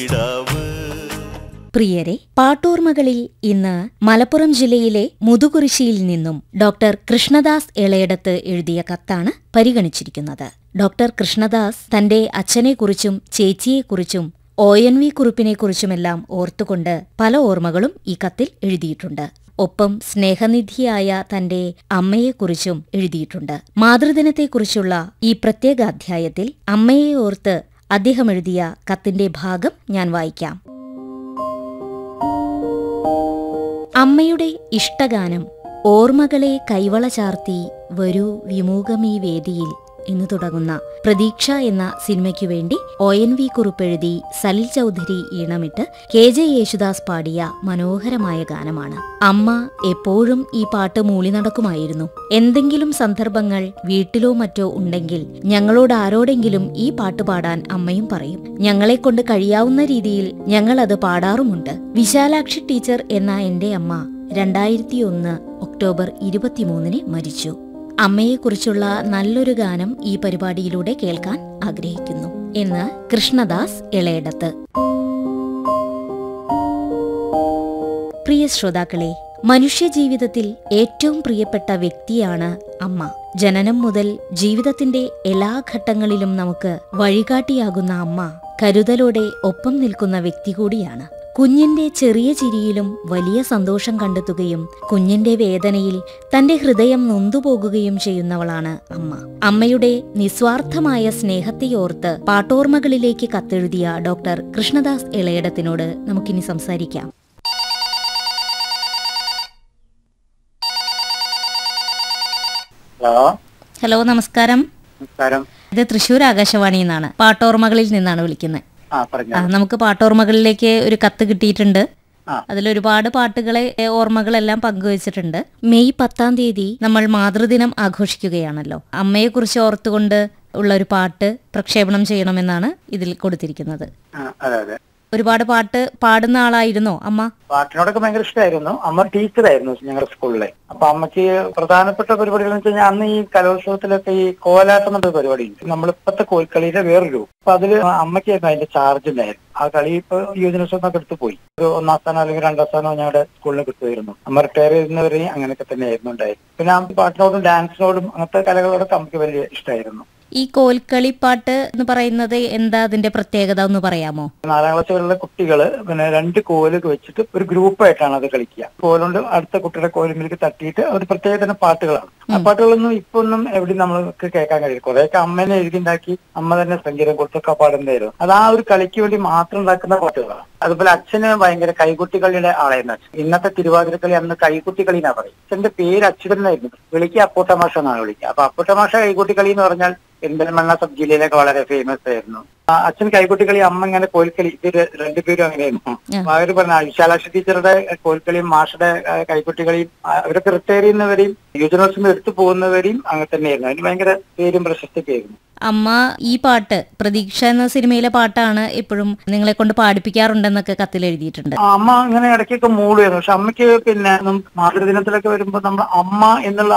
പ്രിയരെ പാട്ടോർമകളിൽ ഇന്ന് മലപ്പുറം ജില്ലയിലെ മുതുകുരിശിയിൽ നിന്നും ഡോക്ടർ കൃഷ്ണദാസ് എളയടത്ത് എഴുതിയ കത്താണ് പരിഗണിച്ചിരിക്കുന്നത് ഡോക്ടർ കൃഷ്ണദാസ് തന്റെ അച്ഛനെക്കുറിച്ചും ചേച്ചിയെക്കുറിച്ചും ഒ എൻ വി കുറിപ്പിനെക്കുറിച്ചുമെല്ലാം ഓർത്തുകൊണ്ട് പല ഓർമ്മകളും ഈ കത്തിൽ എഴുതിയിട്ടുണ്ട് ഒപ്പം സ്നേഹനിധിയായ തന്റെ അമ്മയെക്കുറിച്ചും എഴുതിയിട്ടുണ്ട് മാതൃദിനത്തെക്കുറിച്ചുള്ള ഈ പ്രത്യേക അധ്യായത്തിൽ അമ്മയെ ഓർത്ത് അദ്ദേഹം എഴുതിയ കത്തിന്റെ ഭാഗം ഞാൻ വായിക്കാം അമ്മയുടെ ഇഷ്ടഗാനം ഓർമ്മകളെ കൈവള ചാർത്തി വരൂ വിമൂകമീ വേദിയിൽ എന്ന് തുടങ്ങുന്ന പ്രതീക്ഷ എന്ന സിനിമയ്ക്കു വേണ്ടി ഒ എൻ വി കുറിപ്പെഴുതി സലിൽ ചൗധരി ഈണമിട്ട് കെ ജെ യേശുദാസ് പാടിയ മനോഹരമായ ഗാനമാണ് അമ്മ എപ്പോഴും ഈ പാട്ട് മൂളി നടക്കുമായിരുന്നു എന്തെങ്കിലും സന്ദർഭങ്ങൾ വീട്ടിലോ മറ്റോ ഉണ്ടെങ്കിൽ ഞങ്ങളോട് ആരോടെങ്കിലും ഈ പാട്ട് പാടാൻ അമ്മയും പറയും ഞങ്ങളെ കൊണ്ട് കഴിയാവുന്ന രീതിയിൽ ഞങ്ങൾ അത് പാടാറുമുണ്ട് വിശാലാക്ഷി ടീച്ചർ എന്ന എന്റെ അമ്മ രണ്ടായിരത്തി ഒന്ന് ഒക്ടോബർ ഇരുപത്തിമൂന്നിന് മരിച്ചു അമ്മയെക്കുറിച്ചുള്ള നല്ലൊരു ഗാനം ഈ പരിപാടിയിലൂടെ കേൾക്കാൻ ആഗ്രഹിക്കുന്നു എന്ന് കൃഷ്ണദാസ് ഇളയടത്ത് പ്രിയ ശ്രോതാക്കളെ മനുഷ്യജീവിതത്തിൽ ഏറ്റവും പ്രിയപ്പെട്ട വ്യക്തിയാണ് അമ്മ ജനനം മുതൽ ജീവിതത്തിന്റെ എല്ലാ ഘട്ടങ്ങളിലും നമുക്ക് വഴികാട്ടിയാകുന്ന അമ്മ കരുതലോടെ ഒപ്പം നിൽക്കുന്ന വ്യക്തി കൂടിയാണ് കുഞ്ഞിന്റെ ചെറിയ ചിരിയിലും വലിയ സന്തോഷം കണ്ടെത്തുകയും കുഞ്ഞിന്റെ വേദനയിൽ തന്റെ ഹൃദയം നൊന്തുപോകുകയും ചെയ്യുന്നവളാണ് അമ്മ അമ്മയുടെ നിസ്വാർത്ഥമായ സ്നേഹത്തെയോർത്ത് പാട്ടോർമകളിലേക്ക് കത്തെഴുതിയ ഡോക്ടർ കൃഷ്ണദാസ് ഇളയടത്തിനോട് നമുക്കിനി സംസാരിക്കാം ഹലോ ഹലോ നമസ്കാരം നമസ്കാരം ഇത് തൃശൂർ ആകാശവാണിയിൽ നിന്നാണ് പാട്ടോർമകളിൽ നിന്നാണ് വിളിക്കുന്നത് ആ പറഞ്ഞു ആ നമുക്ക് പാട്ടോർമകളിലേക്ക് ഒരു കത്ത് കിട്ടിയിട്ടുണ്ട് ആ. അതിലൊരുപാട് പാട്ടുകളെ ഏ, ഓർമ്മകളെല്ലാം പങ്കുവച്ചിട്ടുണ്ട് മെയ് പത്താം തീയതി നമ്മൾ മാതൃദിനം ആഘോഷിക്കുകയാണല്ലോ അമ്മയെക്കുറിച്ച് ഓർത്തുകൊണ്ട് ഉള്ള ഒരു പാട്ട് പ്രക്ഷേപണം ചെയ്യണമെന്നാണ് ഇതിൽ കൊടുത്തിരിക്കുന്നത് ആ, അതെ അതെ ഒരുപാട് പാട്ട് പാടുന്ന ആളായിരുന്നോ അമ്മ പാട്ടിനോടൊക്കെ ഭയങ്കര ഇഷ്ടമായിരുന്നു അമ്മ ടീച്ചറായിരുന്നു ഞങ്ങളുടെ സ്കൂളിലെ അപ്പൊ അമ്മക്ക് പ്രധാനപ്പെട്ട പരിപാടികൾ എന്ന് വെച്ച് കഴിഞ്ഞാൽ അന്ന് ഈ കലോത്സവത്തിലൊക്കെ ഈ കോലാട്ടം എന്നൊരു പരിപാടി ഉണ്ട് നമ്മളിപ്പത്തെ കോൽക്കളിയുടെ വേറൊരു രൂപം. അപ്പൊ അതില് അമ്മയ്ക്കായിരുന്നു അതിന്റെ ചാർജ് ഉണ്ടായിരുന്നു ആ കളി ഇപ്പൊ യുവജനോത്സവം എടുത്തു പോയി ഒരു ഒന്നാം സ്ഥാനം അല്ലെങ്കിൽ രണ്ടാം സ്ഥാനം ഞങ്ങളുടെ സ്കൂളിന് കിട്ടുമായിരുന്നു അമ്മ റിട്ടയർ ചെയ്യുന്നവരെയും അങ്ങനെയൊക്കെ തന്നെയായിരുന്നു ഉണ്ടായിരുന്നു പിന്നെ ആ പാട്ടിനോടും ഡാൻസിനോടും അങ്ങനത്തെ കലകളോടൊക്കെ അമ്മയ്ക്ക് വലിയ ഇഷ്ടമായിരുന്നു ഈ കോൽക്കളിപ്പാട്ട് എന്ന് പറയുന്നത് എന്താ അതിന്റെ പ്രത്യേകത ഒന്ന് പറയാമോ നാലാം ക്ലാസ്സുകളിലെ കുട്ടികള് പിന്നെ രണ്ട് കോലൊക്കെ വെച്ചിട്ട് ഒരു ഗ്രൂപ്പായിട്ടാണ് അത് കളിക്കുക കോലുകൊണ്ട് അടുത്ത കുട്ടിയുടെ കോലുമിലേക്ക് തട്ടിയിട്ട് ഒരു പ്രത്യേക തരം പാട്ടുകളാണ് ആ പാട്ടുകളൊന്നും ഇപ്പൊ ഒന്നും എവിടെ നമ്മൾക്ക് കേൾക്കാൻ കഴിയും കുറെയൊക്കെ അമ്മേനെ എഴുതിണ്ടാക്കി അമ്മ തന്നെ സംഗീതം കൊടുത്തൊക്കെ പാടുന്നതായിരുന്നു അത് ആ ഒരു കളിക്ക് വേണ്ടി മാത്രം ഉണ്ടാക്കുന്ന പാട്ടുകളാണ് അതുപോലെ അച്ഛന് ഭയങ്കര കൈകുട്ടി കളിയുടെ ആളായിരുന്നു അച്ഛൻ ഇന്നത്തെ തിരുവാതിരക്കളി അന്ന് കൈകുട്ടി കളി എന്നാ പറയും അച്ഛന്റെ പേര് അച്യുതൻ എന്നായിരുന്നു വിളിക്കുക അപ്പൂട്ടമാഷ എന്നാണ് വിളിക്കുക അപ്പൊ അപ്പൂട്ടമാഷ കൈകുട്ടി കളി എന്ന് പറഞ്ഞാൽ പെരിന്തൽമണ്ണ സബ് ജില്ലയിലൊക്കെ വളരെ ഫേമസ് ആയിരുന്നു ആ, അച്ഛൻ കൈകുട്ടി കളി അമ്മ ഇങ്ങനെ കോൽക്കളി ഇത് രണ്ടുപേരും അങ്ങനെയായിരുന്നു അപ്പൊ അവര് പറഞ്ഞ വിശാലാക്ഷി ടീച്ചറുടെ കോൽക്കളിയും മാഷയുടെ ആ, കൈകുട്ടി കളിയും ആ, അവരൊക്കെ റിട്ടയർ ചെയ്യുന്നവരെയും യുവജനോത്സവം എടുത്തു പോകുന്നവരെയും അങ്ങനെ തന്നെയായിരുന്നു അതിന് ഭയങ്കര പേരും പ്രശസ്തിയൊക്കെ ആയിരുന്നു അമ്മ ഈ പാട്ട് പ്രതീക്ഷ എന്ന സിനിമയിലെ പാട്ടാണ് എപ്പോഴും നിങ്ങളെ കൊണ്ട് പാടിപ്പിക്കാറുണ്ടെന്നൊക്കെ കത്തിൽ എഴുതിയിട്ടുണ്ട് ആ, അമ്മ ഇങ്ങനെ ഇടയ്ക്കൊക്കെ മൂളുമായിരുന്നു പക്ഷെ അമ്മയ്ക്ക് പിന്നെ നം- മാതൃദിനത്തിലൊക്കെ വരുമ്പോ നമ്മൾ അമ്മ എന്നുള്ള